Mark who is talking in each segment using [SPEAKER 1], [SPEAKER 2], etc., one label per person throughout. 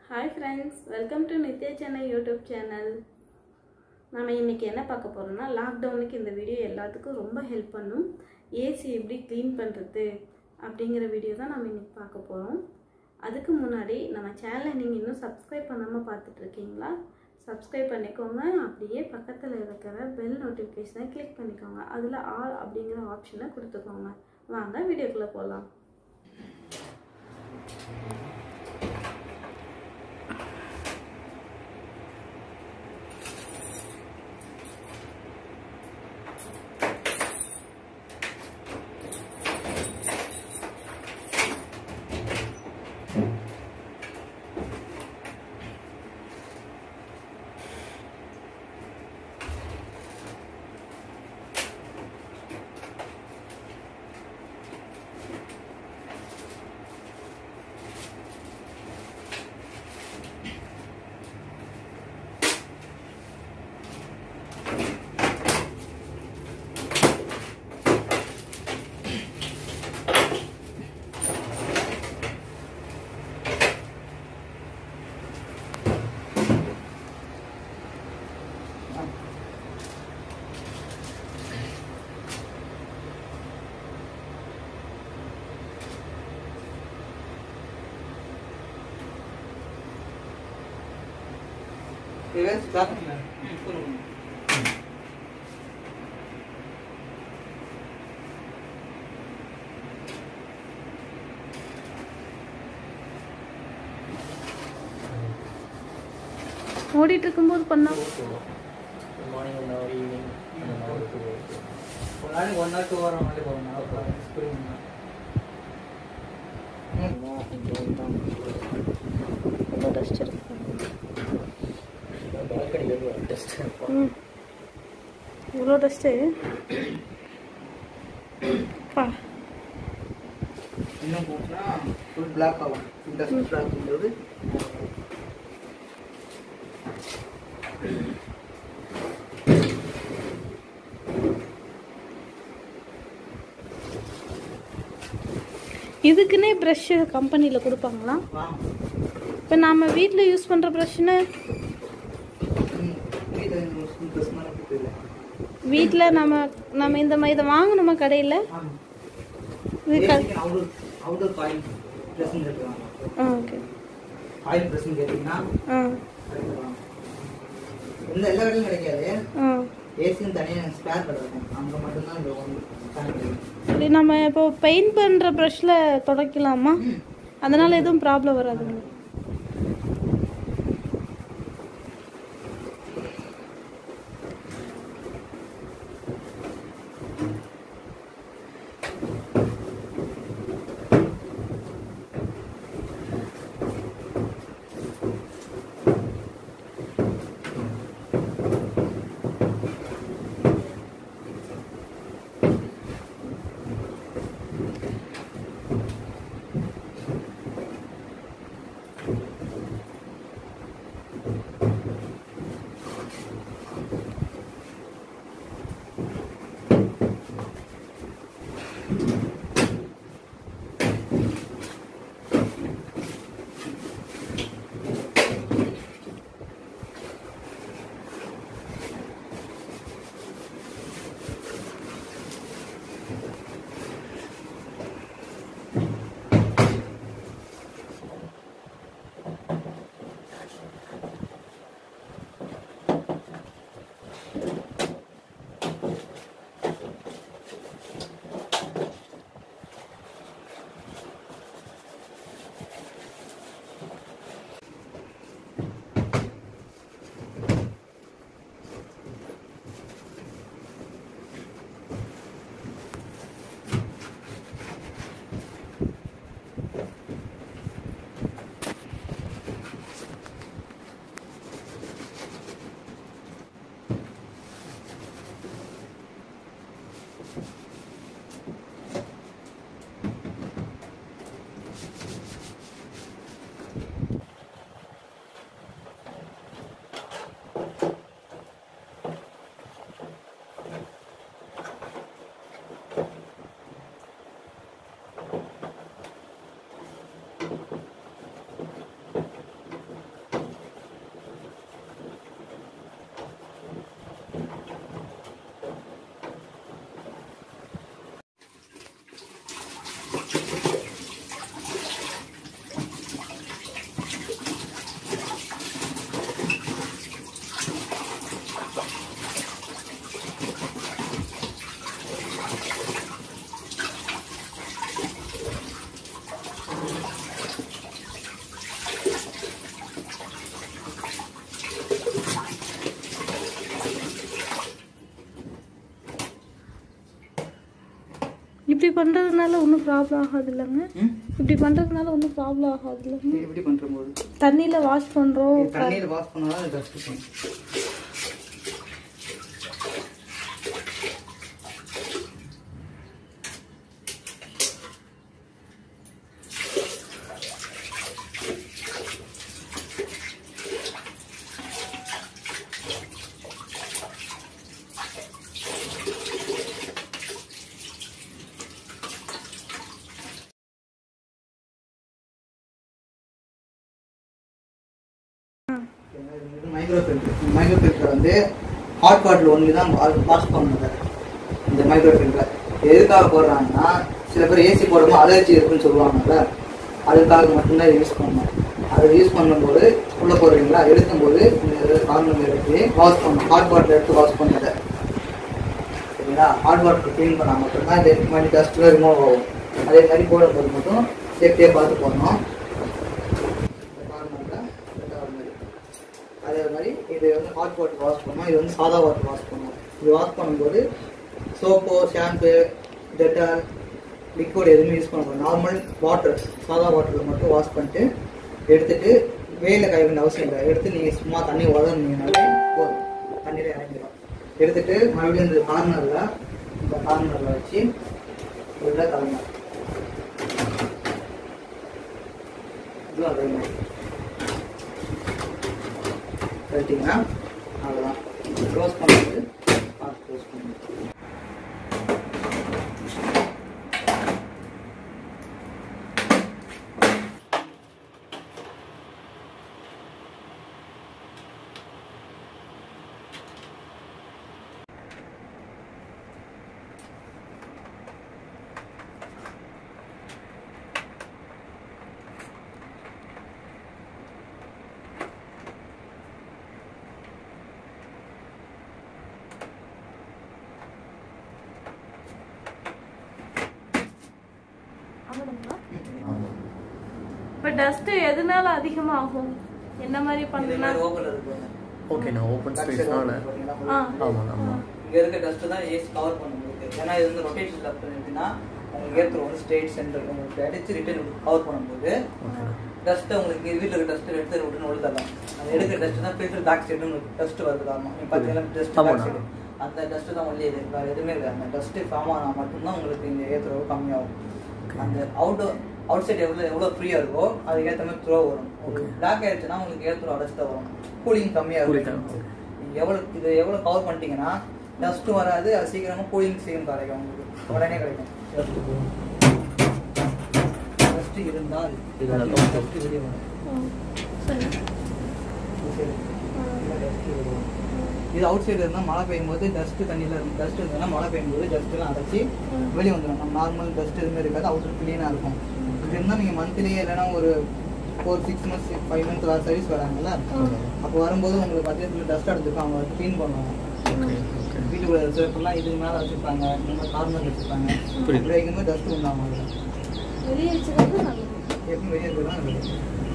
[SPEAKER 1] Hi friends welcome to Nithya Chennai YouTube channel நம்ம இன்றைக்கி என்ன பார்க்க போகிறோம்னா லாக்டவுனுக்கு இந்த வீடியோ எல்லாத்துக்கும் ரொம்ப ஹெல்ப் பண்ணும் ஏசி எப்படி க்ளீன் பண்ணுறது அப்படிங்கிற வீடியோ தான் நம்ம இன்றைக்கி பார்க்க போகிறோம் அதுக்கு முன்னாடி நம்ம சேனலை நீங்கள் இன்னும் சப்ஸ்கிரைப் பண்ணாமல் பார்த்துட்ருக்கீங்களா சப்ஸ்கிரைப் பண்ணிக்கோங்க அப்படியே பக்கத்தில் இருக்கிற பெல் நோட்டிஃபிகேஷனை கிளிக் பண்ணிக்கோங்க அதில் ஆல் அப்படிங்கிற ஆப்ஷனை கொடுத்துக்கோங்க வாங்க வீடியோக்குள்ளே போகலாம்
[SPEAKER 2] Events start பண்ணுங்க.
[SPEAKER 1] ஓடிட்டு இருக்கும்போது பண்ணா
[SPEAKER 3] மார்னிங் ஒன் ஹவர் ஈவினிங் அந்த மாதிரி டூ
[SPEAKER 2] ஒரு நாளைக்கு ஒன் ஹவர் டூ ஹவர் மாதிரி போகணும் புரியுங்களா
[SPEAKER 1] ரொம்ப டஸ்ட் இருக்கு
[SPEAKER 3] பால்கனியில் ஒரு டெஸ்ட்
[SPEAKER 1] ம் இவ்வளோ டஸ்ட்டு பா
[SPEAKER 2] இன்னும் போச்சுன்னா ஃபுல் பிளாக் ஆகும் ஃபுல் டஸ்ட் பிளாக் பண்ணுறது
[SPEAKER 1] இதுக்குன்னே ப்ரஷ்ஷு கம்பெனியில் கொடுப்பாங்களா
[SPEAKER 2] வாங்க
[SPEAKER 1] இப்போ நம்ம வீட்டில் யூஸ் பண்ணுற ப்ரஷ்ஷுன்னு
[SPEAKER 2] வீட்டில் ட்ரெஸ் மாதிரி கொடுத்துல
[SPEAKER 1] வீட்டில் நம்ம நம்ம இந்த மாதிரி இதை வாங்கணுமா கடையில்
[SPEAKER 2] ஆமாம்
[SPEAKER 1] இது க
[SPEAKER 2] அவுடோர் அவுடோர் ஆயில் ட்ரெஸ்ஸுன்னு கேட்டுருவாங்க
[SPEAKER 1] ஆ ஓகே
[SPEAKER 2] ஆயில் ட்ரெஸ்ஸுன்னு கேட்டிங்கன்னா
[SPEAKER 1] ஆ
[SPEAKER 2] கிடைக்குவாங்க இந்த எல்லா கடையிலும் கிடைக்காது
[SPEAKER 1] ஆ
[SPEAKER 2] ஏசியும் தனியாக ஸ்பேர் கடை இருக்கும் அங்கே மட்டும்தான் இந்த ஒன்று கிடைக்கும்
[SPEAKER 1] சரி நம்ம இப்போ பெயிண்ட் பண்ணுற ப்ரஷ்ல துடைக்கலாமா
[SPEAKER 2] ம்
[SPEAKER 1] அதனால எதுவும் ப்ராப்ளம் வராதுங்களா இப்படி பண்ணுறதுனால ஒன்றும் ப்ராப்ளம் ஆகாது இல்லைங்க
[SPEAKER 2] ம்
[SPEAKER 1] இப்படி பண்ணுறதுனால ஒன்றும் ப்ராப்ளம் ஆகாது இல்லைங்க
[SPEAKER 2] இது எப்படி பண்ணுற போது
[SPEAKER 1] தண்ணியில் வாஷ் பண்ணுறோம்
[SPEAKER 2] இது தண்ணியில் வாஷ் பண்ணாதான் அது டஸ்ட் பண்ணும் மைக்ரோ ஃபில்டர் மைக்ரோ ஃபில்டர் வந்து ஹாட் வாட்டர் ஒன்லி தான் வாஷ் பண்ணுங்க இந்த மைக்ரோ ஃபில்டர் எதுக்காக போடுறாங்கன்னா சில பேர் ஏசி போடும்போது அலர்ஜி இருக்குன்னு சொல்லுவாங்கல்ல அதுக்காக மட்டும்தான் யூஸ் பண்ணணும் அதை யூஸ் பண்ணும்போது உள்ள போடுறீங்களா எடுக்கும்போது இந்த கார்னர் எடுத்து வாஷ் பண்ணணும் ஹாட் வாட்டர் எடுத்து வாஷ் பண்ணதை சரிங்களா ஹாட் வாட்டர் க்ளீன் பண்ணால் மட்டும்தான் இந்த மாதிரி டஸ்ட்லாம் ரிமூவ் ஆகும் அதே மாதிரி போடும்போது மட்டும் சேஃப்டியாக பார்த்து போடணும் இந்த கார்னரில் ரெண்டாவது மாதிரி அதே மாதிரி இது வந்து ஹாட் வாட்டர் வாஷ் பண்ணணும் இது வந்து சாதா வாட்டர் வாஷ் பண்ணணும் இது வாஷ் பண்ணும்போது சோப்போ ஷாம்பு டெட்டால் லிக்விட் எதுவுமே யூஸ் பண்ணக்கூடாது நார்மல் வாட்டர் சாதா வாட்டரில் மட்டும் வாஷ் பண்ணிட்டு எடுத்துட்டு வெயிலில் காய வேண்டிய அவசியம் இல்லை எடுத்து நீங்கள் சும்மா தண்ணி உதறினீங்கனாலே போதும் தண்ணியில் இறங்கிடும் எடுத்துட்டு மறுபடியும் இந்த கார்னரில் இந்த கார்னரில் வச்சு உள்ள கலங்க இதுவும் அதே மாதிரி கட்டிங்கன்னா அவ்வளோதான் க்ளோஸ் பண்ணுறது பார்த்து க்ளோஸ் பண்ணுறது
[SPEAKER 1] இப்போ டஸ்ட்டு எதனால அதிகமாகும் என்ன மாதிரி பண்ணுனா
[SPEAKER 2] ஓப்பனில் இருக்கும்
[SPEAKER 3] ஓகே நான் ஓப்பன் ஸ்பேஸ்னால
[SPEAKER 1] ஆ
[SPEAKER 3] ஆமாம் ஆமாம்
[SPEAKER 2] இங்க இருக்க டஸ்ட் தான் ஏசி கவர் பண்ண முடியுது ஏன்னா இது வந்து ரொட்டேஷன் லெஃப்ட் இருந்துச்சுன்னா உங்களுக்கு ஏற்ற வந்து ஸ்ட்ரெயிட் சென்டர் உங்களுக்கு அடிச்சு ரிட்டர்ன் கவர் பண்ணும்போது
[SPEAKER 3] ஓகேண்ணா
[SPEAKER 2] டஸ்ட்டை உங்களுக்கு வீட்டில் இருக்க டஸ்ட் எடுத்து விட்டு ஒழுதலாம் அது எடுக்கிற டஸ்ட் தான் ஃபில்டர் பேக் சைடு உங்களுக்கு டஸ்ட் வருது காரணம் நீங்கள் பார்த்தீங்கன்னா டஸ்ட் பேக்
[SPEAKER 3] ஆமாண்ணா.
[SPEAKER 2] சைடு அந்த டஸ்ட் தான் ஒல்லி இது வேறு எதுவுமே இல்லை அந்த டஸ்ட்டு ஃபார்ம் ஆனால் மட்டும்தான் உங்களுக்கு இந்த ஏற்றுறவு கம்மியாகும் அந்த அவுட் அவுட் சைடு எவ்வளோ எவ்வளோ ஃப்ரீயாக இருக்கோ அதுக்கேற்ற மாதிரி த்ரோ வரும்
[SPEAKER 3] Okay.
[SPEAKER 2] பிளாக் ஆயிடுச்சுன்னா உங்களுக்கு ஏற்றுற அடஸ்ட்டாக வரும் கூலிங் கம்மியாக
[SPEAKER 3] Cooling
[SPEAKER 2] இருக்கும்
[SPEAKER 3] தான்,
[SPEAKER 2] நீங்க எவ்வளவு இது எவ்வளவு கவர் பண்ணிட்டீங்கன்னா டஸ்ட்டும் வராது அது சீக்கிரமா கூலிங் சீக்கிரம் கிடைக்கும் உங்களுக்கு உடனே கிடைக்கும் டஸ்ட் இருந்தால்
[SPEAKER 3] இருந்தால்
[SPEAKER 2] டஸ்ட் வெளியே வரும்
[SPEAKER 1] சரி
[SPEAKER 2] சரி. dust வெளியே வரும். இது அவுட் சைடு இருந்தால் மழை பெய்யும் போது டஸ்ட் தண்ணியில் இருக்கும் டஸ்ட் இருந்ததுன்னா மழை பெய்யும் போது டஸ்ட் எல்லாம் அடைச்சி வெளியே வந்துடும் நம்ம நார்மல் டஸ்ட் எதுவுமே இருக்காது அவுட்டர் க்ளீனாக இருக்கும் இது இருந்தால் நீங்கள் மந்த்லி இல்லைன்னா ஒரு four six months five months வர சர்வீஸ் வராங்கல்ல அப்போ வரும்போது உங்களுக்கு பட்ஜெட்டில் டஸ்ட் அடைச்சிருக்கும் அவங்க க்ளீன் பண்ணுவாங்க
[SPEAKER 3] ஓகே ஓகே
[SPEAKER 2] வீட்டுக்குள்ள சிறப்புலாம் இதுக்கு மேலே வச்சுருப்பாங்க இந்த மாதிரி கார்னர் வச்சுருப்பாங்க
[SPEAKER 3] புரியுது.
[SPEAKER 2] அப்படி வைக்கும்போது டஸ்ட் உண்டாகும் அதில்
[SPEAKER 1] வெளியே வச்சுக்கிறது நல்லது
[SPEAKER 2] எப்பவும் வெளியே இருக்கிறது தான் நல்லது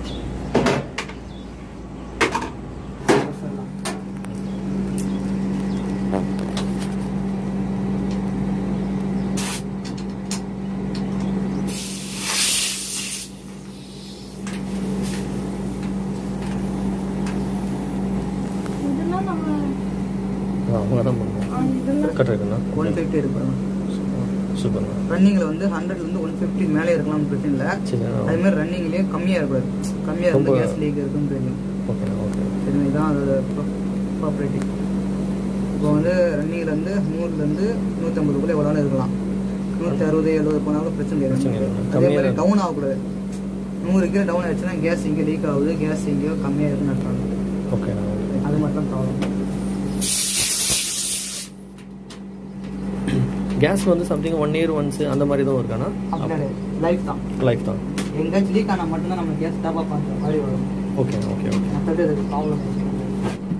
[SPEAKER 1] இதெல்லாம் நம்ம
[SPEAKER 3] அவங்க தான் பண்ணுவோம்
[SPEAKER 1] ஆ, இதெல்லாம்
[SPEAKER 3] கரெக்டாக இருக்குண்ணா
[SPEAKER 2] ஒன் ஃபிஃப்டி இருக்கலாம்
[SPEAKER 3] சூப்பர்ண்ணா
[SPEAKER 2] ரன்னிங்கில் வந்து ஹண்ட்ரட்லேருந்து ஒன் ஃபிஃப்டி மேலே இருக்கலாம் பிரச்சனை இல்லை
[SPEAKER 3] சரி
[SPEAKER 2] அதே மாதிரி ரன்னிங்லேயே கம்மியாக இருக்கக்கூடாது கம்மியாக இருந்தால்
[SPEAKER 3] ரொம்ப-
[SPEAKER 2] கேஸ் லீக் இருக்குன்னு தெரியும்
[SPEAKER 3] ஓகேண்ணா ஓகே
[SPEAKER 2] சரி இதுதான் அதோட ப்ராப்பர்ட்டி இப்போ வந்து ரன்னிங்கில் வந்து நூறுலேருந்து நூற்றம்பதுக்குள்ளே எவ்வளோ இருக்கலாம் நூற்றி அறுபது எழுபது போனாலும் பிரச்சனை
[SPEAKER 3] பிரச்சனை
[SPEAKER 2] இல்லை
[SPEAKER 3] இல்லை.
[SPEAKER 2] அதே மாதிரி
[SPEAKER 3] கம்மியா
[SPEAKER 2] டவுன் ஆகக்கூடாது நூறு கீழே டவுன் ஆயிடுச்சுன்னா கேஸ் இங்கே லீக் ஆகுது கேஸ் எங்கேயோ கம்மியாக இருக்குன்னு அர்த்தம்
[SPEAKER 3] ஓகேண்ணா ஓகே
[SPEAKER 2] அது மட்டும் ப்ராப்ளம்
[SPEAKER 3] கேஸ் வந்து சம்திங் ஒன் இயர் ஒன்ஸ் அந்த மாதிரி தான் இருக்காண்ணா
[SPEAKER 2] அப்படியே லைஃப் தான்
[SPEAKER 3] லைஃப் தான்
[SPEAKER 2] எங்கேயாச்சும் லீக் ஆனால் மட்டும்தான் நம்ம கேஸ் டாப் அப் பண்ணுற மாதிரி வரும்
[SPEAKER 3] ஓகே ஓகே ஓகே
[SPEAKER 2] மற்றது அதுக்கு ப்ராப்ளம்